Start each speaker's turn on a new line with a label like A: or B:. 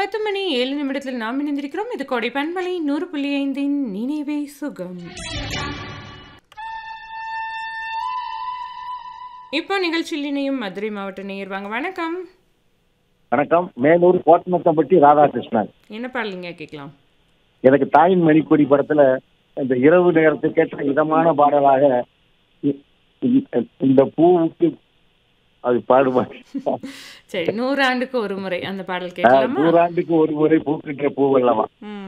A: பத்து மணி ஏழு நிமிடத்தில் நாம் இணைந்திருக்கிறோம் இது கொடை பண்பலை நூறு புள்ளி ஐந்தின் நினைவே சுகம் இப்போ நிகழ்ச்சியில் இணையும் மதுரை மாவட்ட நேயர் வாங்க வணக்கம்
B: வணக்கம் மேலூர் கோட்டமத்தம்பட்டி ராதாகிருஷ்ணன்
A: என்ன பாடலிங்க கேட்கலாம்
B: எனக்கு தாயின் மணிக்கொடி படத்துல இந்த இரவு நேரத்துக்கு ஏற்ற இதமான பாடலாக இ- இ- இந்த பூவுக்கு அது பாடுவாங்க
A: சரி நூறாண்டுக்கு ஒரு முறை அந்த பாடல் கேட்கலாமா
B: நூறாண்டுக்கு ஒரு முறை பூக்கின்ற பூவல்லவா
A: ம்